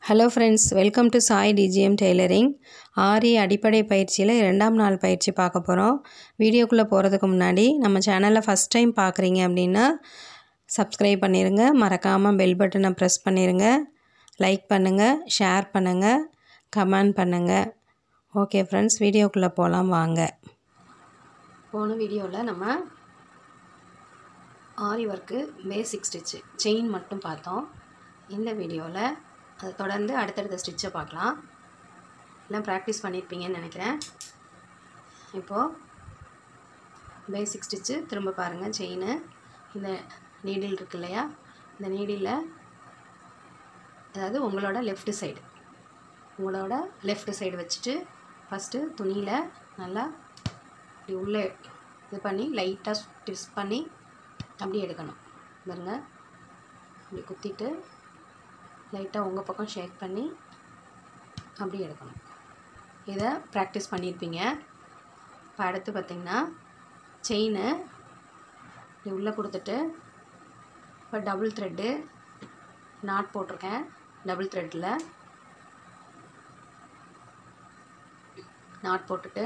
hello friends welcome to Sai DGM tailoring aari அடிப்படை பயிற்சியில் இரண்டாம் நாள் பயிற்சி பார்க்க போகிறோம் வீடியோக்குள்ளே போகிறதுக்கு முன்னாடி நம்ம சேனலை ஃபஸ்ட் டைம் பார்க்குறீங்க அப்படின்னா சப்ஸ்கிரைப் பண்ணிடுங்க மறக்காமல் பெல் பட்டனை ப்ரெஸ் பண்ணிடுங்க லைக் பண்ணுங்கள் ஷேர் பண்ணுங்கள் கமெண்ட் பண்ணுங்கள் ஓகே ஃப்ரெண்ட்ஸ் வீடியோக்குள்ளே போகலாம் வாங்க போன வீடியோவில் நம்ம aari work basic stitch chain மட்டும் பார்த்தோம் இந்த வீடியோவில் அதை தொடர்ந்து அடுத்தடுத்த ஸ்டிச்சை பார்க்கலாம் எல்லாம் ப்ராக்டிஸ் பண்ணியிருப்பீங்கன்னு நினைக்கிறேன் இப்போது பேசிக் ஸ்டிச்சு திரும்ப பாருங்கள் செயின் இந்த நீடில் இருக்கு இல்லையா இந்த நீடில் அதாவது உங்களோட லெஃப்ட் சைடு உங்களோட லெஃப்ட் சைடு வச்சுட்டு ஃபஸ்ட்டு துணியில் நல்லா இப்படி உள்ளே இது பண்ணி லைட்டாக ட்விஸ்ட் பண்ணி அப்படி எடுக்கணும் பாருங்க இப்படி குத்திட்டு லைட்டாக உங்கள் பக்கம் ஷேக் பண்ணி அப்படி எடுக்கணும் இதை ப்ராக்டிஸ் பண்ணியிருப்பீங்க இப்போ அடுத்து பார்த்திங்கன்னா செயின் இப்படி உள்ளே கொடுத்துட்டு இப்போ டபுள் த்ரெட்டு நாட் போட்டிருக்கேன் டபுள் த்ரெட்டில் நாட் போட்டுட்டு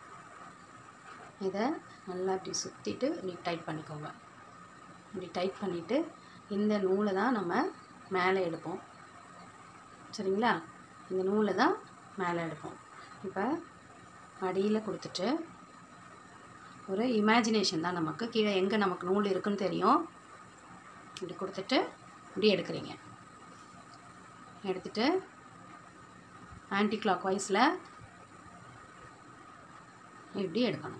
இதை நல்லா இப்படி சுற்றிட்டு இப்படி டைட் பண்ணிக்கோங்க இப்படி டைட் பண்ணிவிட்டு இந்த நூலை தான் நம்ம மேலே எடுப்போம் சரிங்களா இந்த நூலை தான் மேலே எடுப்போம் இப்போ அடியில் கொடுத்துட்டு ஒரு இமேஜினேஷன் தான் நமக்கு கீழே எங்கே நமக்கு நூல் இருக்குன்னு தெரியும் இப்படி கொடுத்துட்டு இப்படி எடுக்கிறீங்க எடுத்துட்டு ஆன்டி கிளாக் வைஸில் இப்படி எடுக்கணும்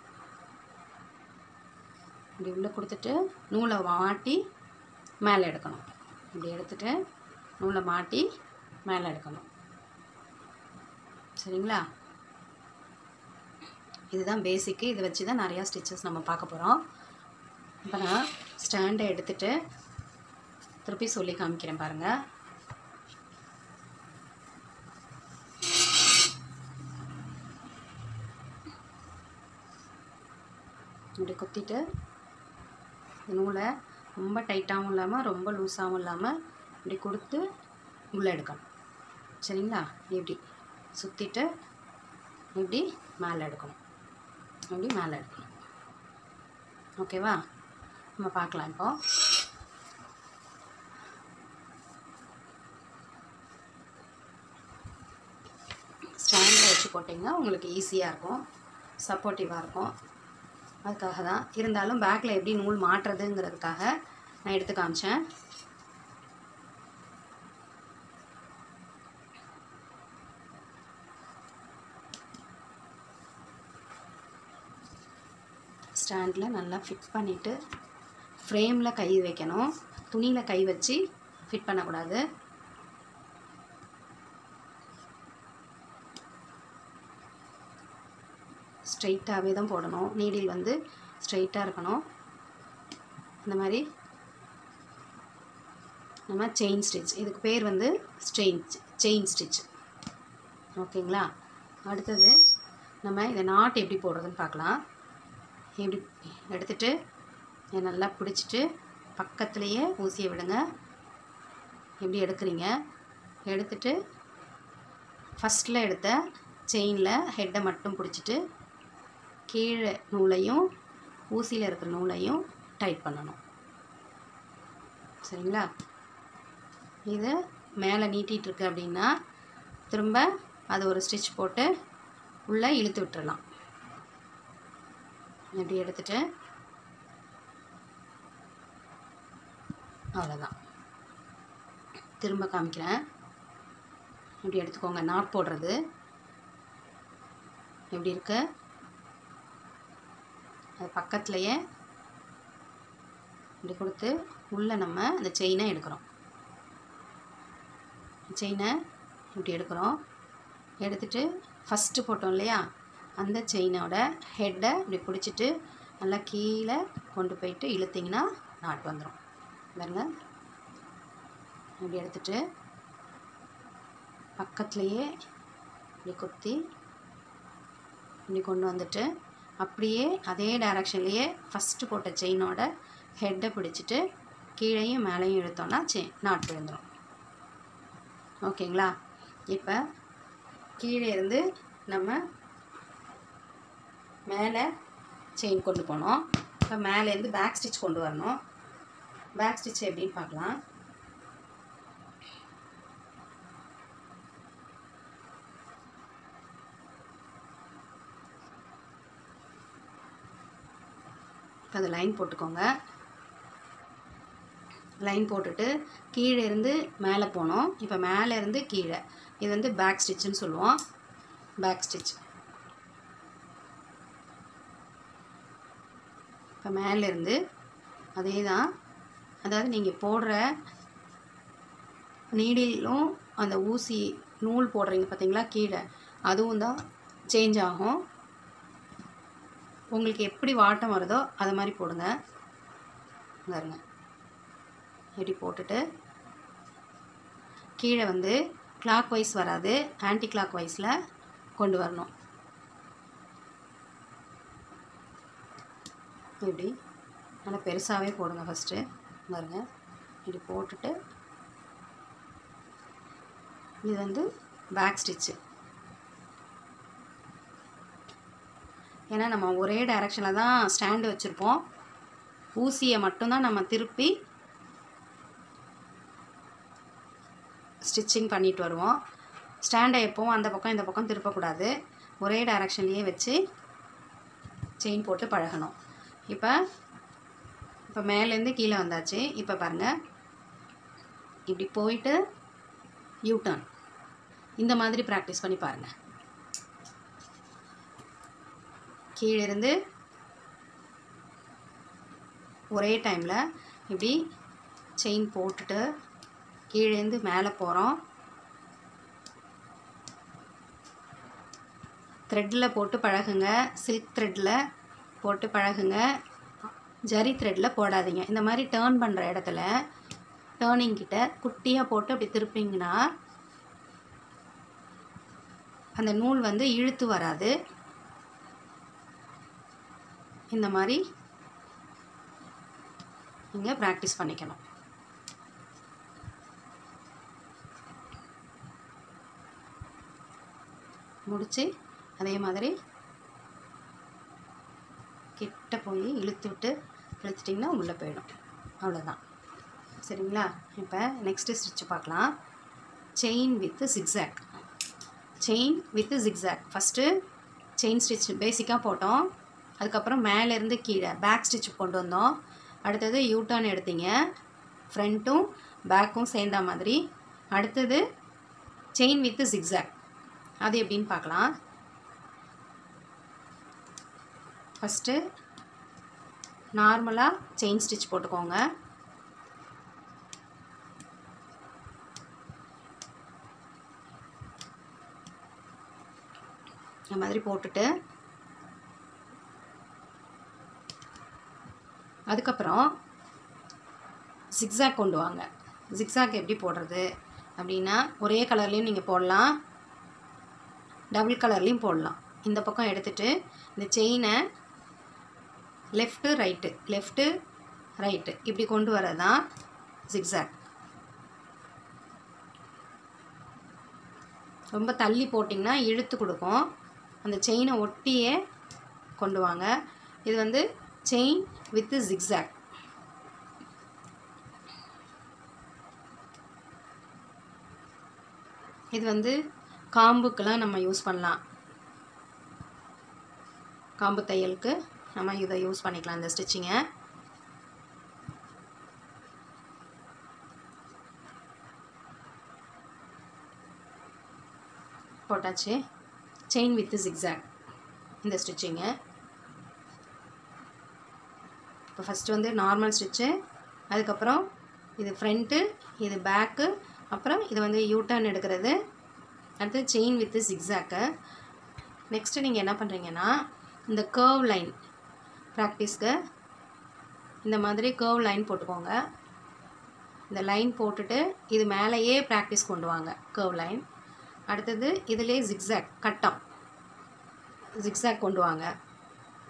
இப்படி உள்ளே கொடுத்துட்டு நூலை மாட்டி மேலே எடுக்கணும் இப்படி எடுத்துட்டு நூலை மாட்டி மேலே எடுக்கணும் சரிங்களா இதுதான் பேசிக்கு இதை வச்சு தான் நிறையா ஸ்டிச்சஸ் நம்ம பார்க்க போகிறோம் இப்போ நான் ஸ்டாண்டை எடுத்துட்டு திருப்பி சொல்லி காமிக்கிறேன் பாருங்கள் இப்படி குத்திட்டு நூலை ரொம்ப டைட்டாகவும் இல்லாமல் ரொம்ப லூஸாகவும் இல்லாமல் இப்படி கொடுத்து உள்ளே எடுக்கணும் சரிங்களா இப்படி சுற்றிட்டு இப்படி மேலே எடுக்கணும் இப்படி மேலே எடுக்கணும் ஓகேவா நம்ம பார்க்கலாம் இப்போ ஸ்டாண்டில் வச்சு போட்டிங்கன்னா உங்களுக்கு ஈஸியாக இருக்கும் சப்போர்ட்டிவாக இருக்கும் அதுக்காக தான் இருந்தாலும் பேக்கில் எப்படி நூல் மாட்டுறதுங்கிறதுக்காக நான் எடுத்து காமிச்சேன் ஸ்டாண்டில் நல்லா ஃபிட் பண்ணிவிட்டு ஃப்ரேமில் கை வைக்கணும் துணியில் கை வச்சு ஃபிட் பண்ணக்கூடாது ஸ்ட்ரைட்டாகவே தான் போடணும் நீடில் வந்து ஸ்ட்ரைட்டாக இருக்கணும் இந்த மாதிரி நம்ம செயின் ஸ்டிச் இதுக்கு பேர் வந்து ஸ்ட்ரெயின் செயின் ஸ்டிச் ஓகேங்களா அடுத்தது நம்ம இதை நாட் எப்படி போடுறதுன்னு பார்க்கலாம் இப்படி எடுத்துட்டு இதை நல்லா பிடிச்சிட்டு பக்கத்துலேயே ஊசியை விடுங்க எப்படி எடுக்கிறீங்க எடுத்துட்டு ஃபஸ்ட்டில் எடுத்த செயினில் ஹெட்டை மட்டும் பிடிச்சிட்டு கீழே நூலையும் ஊசியில் இருக்கிற நூலையும் டைட் பண்ணணும் சரிங்களா இதை மேலே நீட்டிகிட்ருக்கு அப்படின்னா திரும்ப அது ஒரு ஸ்டிச் போட்டு உள்ளே இழுத்து விட்டுறலாம் இப்படி எடுத்துட்டு அவ்வளோதான் திரும்ப காமிக்கிறேன் இப்படி எடுத்துக்கோங்க நாட் போடுறது எப்படி இருக்கு அது பக்கத்துலையே இப்படி கொடுத்து உள்ளே நம்ம அந்த செயினை எடுக்கிறோம் செயினை இப்படி எடுக்கிறோம் எடுத்துட்டு ஃபஸ்ட்டு போட்டோம் இல்லையா அந்த செயினோட ஹெட்டை இப்படி பிடிச்சிட்டு நல்லா கீழே கொண்டு போயிட்டு இழுத்திங்கன்னா நாட் வந்துடும் பாருங்க இப்படி எடுத்துட்டு பக்கத்துலேயே இப்படி குத்தி இப்படி கொண்டு வந்துட்டு அப்படியே அதே டைரக்ஷன்லேயே ஃபஸ்ட்டு போட்ட செயினோட ஹெட்டை பிடிச்சிட்டு கீழேயும் மேலேயும் இழுத்தோன்னா செ நாட் விழுந்துடும் ஓகேங்களா இப்போ கீழே இருந்து நம்ம மேலே செயின் கொண்டு போனோம் இப்போ மேலேருந்து பேக் ஸ்டிச் கொண்டு வரணும் பேக் ஸ்டிச் எப்படின்னு பார்க்கலாம் இப்போ அந்த லைன் போட்டுக்கோங்க லைன் போட்டுட்டு கீழே இருந்து மேலே போனோம் இப்போ மேலே இருந்து கீழே இது வந்து பேக் ஸ்டிச்சுன்னு சொல்லுவோம் பேக் ஸ்டிச் இப்போ மேலேருந்து அதே தான் அதாவது நீங்கள் போடுற நீடிலும் அந்த ஊசி நூல் போடுறீங்க பார்த்தீங்களா கீழே அதுவும் தான் சேஞ்ச் ஆகும் உங்களுக்கு எப்படி வாட்டம் வருதோ அது மாதிரி போடுங்க பாருங்க இப்படி போட்டுட்டு கீழே வந்து கிளாக் வைஸ் வராது ஆன்டி கிளாக் வைஸில் கொண்டு வரணும் இப்படி நல்லா பெருசாகவே போடுங்க ஃபஸ்ட்டு பாருங்க இப்படி போட்டுட்டு இது வந்து பேக் ஸ்டிச்சு ஏன்னா நம்ம ஒரே டைரெக்ஷனில் தான் ஸ்டாண்டு வச்சுருப்போம் ஊசியை மட்டும்தான் நம்ம திருப்பி ஸ்டிச்சிங் பண்ணிட்டு வருவோம் ஸ்டாண்டை எப்போவும் அந்த பக்கம் இந்த பக்கம் திருப்பக்கூடாது ஒரே டைரெக்ஷன்லேயே வச்சு செயின் போட்டு பழகணும் இப்போ இப்போ மேலேருந்து கீழே வந்தாச்சு இப்போ பாருங்கள் இப்படி போயிட்டு யூ டர்ன் இந்த மாதிரி ப்ராக்டிஸ் பண்ணி பாருங்கள் கீழே இருந்து ஒரே டைமில் இப்படி செயின் போட்டுட்டு கீழேருந்து மேலே போகிறோம் த்ரெட்டில் போட்டு பழகுங்க சில்க் த்ரெட்டில் போட்டு பழகுங்க ஜரி த்ரெட்டில் போடாதீங்க இந்த மாதிரி டேர்ன் பண்ணுற இடத்துல டேர்னிங் கிட்ட குட்டியாக போட்டு அப்படி திருப்பிங்கன்னா அந்த நூல் வந்து இழுத்து வராது இந்த மாதிரி நீங்கள் ப்ராக்டிஸ் பண்ணிக்கணும் முடித்து அதே மாதிரி கிட்ட போய் இழுத்து விட்டு இழுத்துட்டிங்கன்னா உள்ளே போயிடும் அவ்வளோதான் சரிங்களா இப்போ நெக்ஸ்ட்டு ஸ்டிச்சு பார்க்கலாம் chain with zigzag chain with zigzag first chain stitch பேசிக்காக போட்டோம் அதுக்கப்புறம் மேலேருந்து கீழே பேக் ஸ்டிச் கொண்டு வந்தோம் அடுத்தது யூட்டர்ன் எடுத்தீங்க ஃப்ரண்ட்டும் பேக்கும் சேர்ந்த மாதிரி அடுத்தது செயின் வித்து ஜிக்ஸாக் அது எப்படின்னு பார்க்கலாம் ஃபஸ்ட்டு நார்மலாக செயின் ஸ்டிச் போட்டுக்கோங்க இந்த மாதிரி போட்டுட்டு அதுக்கப்புறம் ஜிக்ஸாக் கொண்டு வாங்க ஜிக்ஸாக் எப்படி போடுறது அப்படின்னா ஒரே கலர்லேயும் நீங்கள் போடலாம் டபுள் கலர்லேயும் போடலாம் இந்த பக்கம் எடுத்துகிட்டு இந்த செயினை லெஃப்ட்டு ரைட்டு லெஃப்ட்டு ரைட்டு இப்படி கொண்டு வரது தான் ஜிக்ஸாக் ரொம்ப தள்ளி போட்டிங்கன்னா இழுத்து கொடுக்கும் அந்த செயினை ஒட்டியே கொண்டு வாங்க இது வந்து செயின் வித்து ஜிக்ஸாக் இது வந்து காம்புக்கெலாம் நம்ம யூஸ் பண்ணலாம் காம்பு தையலுக்கு நம்ம இதை யூஸ் பண்ணிக்கலாம் இந்த ஸ்டிச்சிங்கை போட்டாச்சு செயின் வித்து ஜிக்ஸாக் இந்த ஸ்டிச்சிங்கு இப்போ ஃபஸ்ட்டு வந்து நார்மல் ஸ்டிச்சு அதுக்கப்புறம் இது ஃப்ரண்ட்டு இது பேக்கு அப்புறம் இது வந்து யூட்டர்ன் எடுக்கிறது அடுத்து செயின் வித்து ஜிக்ஸாக்கு நெக்ஸ்ட்டு நீங்கள் என்ன பண்ணுறீங்கன்னா இந்த கர்வ் லைன் ப்ராக்டிஸ்க்கு இந்த மாதிரி கர்வ் லைன் போட்டுக்கோங்க இந்த லைன் போட்டுட்டு இது மேலேயே ப்ராக்டிஸ் கொண்டு வாங்க கர்வ் லைன் அடுத்தது இதிலே ஜிக்ஸாக் கட்டம் ஜிக்ஸாக் கொண்டு வாங்க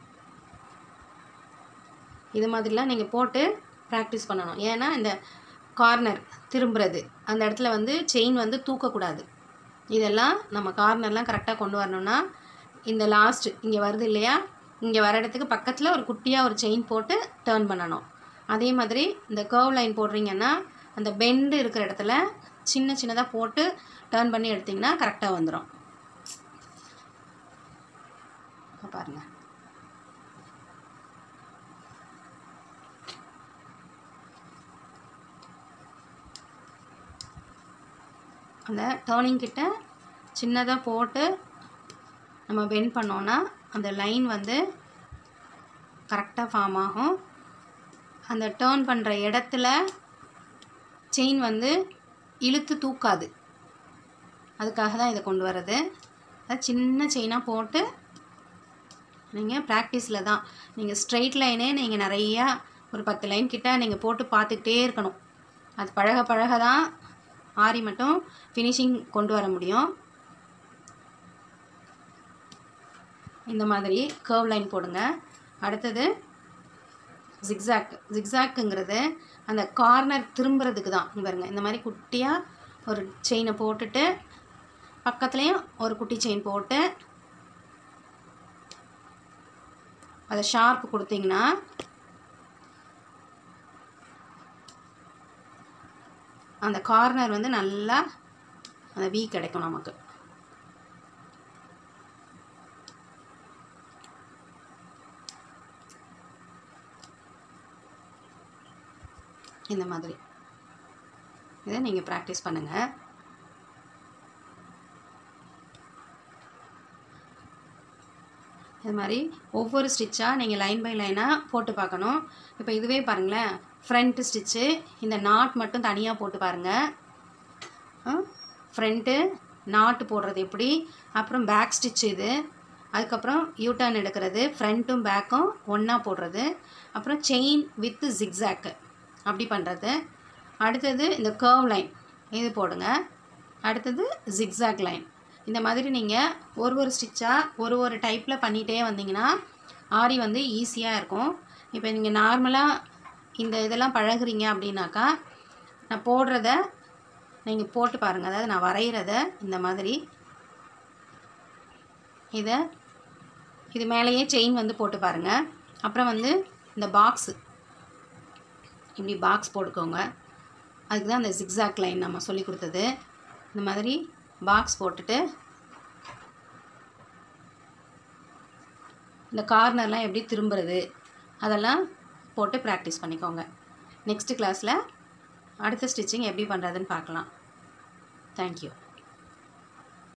இது மாதிரிலாம் நீங்கள் போட்டு ப்ராக்டிஸ் பண்ணணும் ஏன்னா இந்த கார்னர் திரும்புறது அந்த இடத்துல வந்து செயின் வந்து தூக்கக்கூடாது இதெல்லாம் நம்ம கார்னர்லாம் கரெக்டாக கொண்டு வரணும்னா இந்த லாஸ்ட் இங்கே வருது இல்லையா இங்கே வர இடத்துக்கு பக்கத்தில் ஒரு குட்டியாக ஒரு செயின் போட்டு டேர்ன் பண்ணணும் அதே மாதிரி இந்த கர்வ் லைன் போடுறீங்கன்னா அந்த பெண்டு இருக்கிற இடத்துல சின்ன சின்னதாக போட்டு டேர்ன் பண்ணி எடுத்திங்கன்னா கரெக்டாக வந்துடும் பாருங்கள் அந்த டேர்னிங் கிட்ட சின்னதாக போட்டு நம்ம பெண்ட் பண்ணோன்னா அந்த லைன் வந்து கரெக்டாக ஃபார்ம் ஆகும் அந்த டேர்ன் பண்ணுற இடத்துல செயின் வந்து இழுத்து தூக்காது அதுக்காக தான் இதை கொண்டு வர்றது அது சின்ன செயினாக போட்டு நீங்கள் ப்ராக்டிஸில் தான் நீங்கள் ஸ்ட்ரெயிட் லைனே நீங்கள் நிறையா ஒரு பத்து லைன் கிட்ட நீங்கள் போட்டு பார்த்துக்கிட்டே இருக்கணும் அது பழக பழக தான் ஆரி மட்டும் ஃபினிஷிங் கொண்டு வர முடியும் இந்த மாதிரி கர்வ் லைன் போடுங்க அடுத்தது ஜிக்ஸாக் ஜிக்ஸாக்குங்கிறது அந்த கார்னர் திரும்புறதுக்கு தான் இங்க பாருங்க இந்த மாதிரி குட்டியாக ஒரு செயினை போட்டுட்டு பக்கத்துலேயும் ஒரு குட்டி செயின் போட்டு அதை ஷார்ப் கொடுத்தீங்கன்னா அந்த கார்னர் வந்து நல்லா அந்த வீ கிடைக்கும் நமக்கு இந்த மாதிரி இதை நீங்கள் ப்ராக்டிஸ் பண்ணுங்கள் இது மாதிரி ஒவ்வொரு ஸ்டிச்சாக நீங்கள் லைன் பை லைனாக போட்டு பார்க்கணும் இப்போ இதுவே பாருங்களேன் ஃப்ரண்ட்டு ஸ்டிச்சு இந்த நாட் மட்டும் தனியாக போட்டு பாருங்கள் ஃப்ரண்ட்டு நாட்டு போடுறது எப்படி அப்புறம் பேக் ஸ்டிச் இது அதுக்கப்புறம் யூட்டர்ன் எடுக்கிறது ஃப்ரண்ட்டும் பேக்கும் ஒன்றா போடுறது அப்புறம் செயின் வித்து ஜிக்ஸாக்கு அப்படி பண்ணுறது அடுத்தது இந்த கர்வ் லைன் இது போடுங்க அடுத்தது ஜிக்ஸாக் லைன் இந்த மாதிரி நீங்கள் ஒரு ஒரு ஸ்டிச்சாக ஒரு ஒரு டைப்பில் பண்ணிகிட்டே வந்தீங்கன்னா ஆரி வந்து ஈஸியாக இருக்கும் இப்போ நீங்கள் நார்மலாக இந்த இதெல்லாம் பழகுறீங்க அப்படின்னாக்கா நான் போடுறத நீங்கள் போட்டு பாருங்கள் அதாவது நான் வரைகிறத இந்த மாதிரி இதை இது மேலேயே செயின் வந்து போட்டு பாருங்கள் அப்புறம் வந்து இந்த பாக்ஸு இப்படி பாக்ஸ் போட்டுக்கோங்க அதுக்கு தான் அந்த ஜிக்ஸாக் லைன் நம்ம சொல்லி கொடுத்தது இந்த மாதிரி பாக்ஸ் போட்டுட்டு இந்த கார்னர்லாம் எப்படி திரும்புறது அதெல்லாம் போட்டு ப்ராக்டிஸ் பண்ணிக்கோங்க நெக்ஸ்ட் கிளாஸில் அடுத்த ஸ்டிச்சிங் எப்படி பண்ணுறதுன்னு பார்க்கலாம் தேங்க்யூ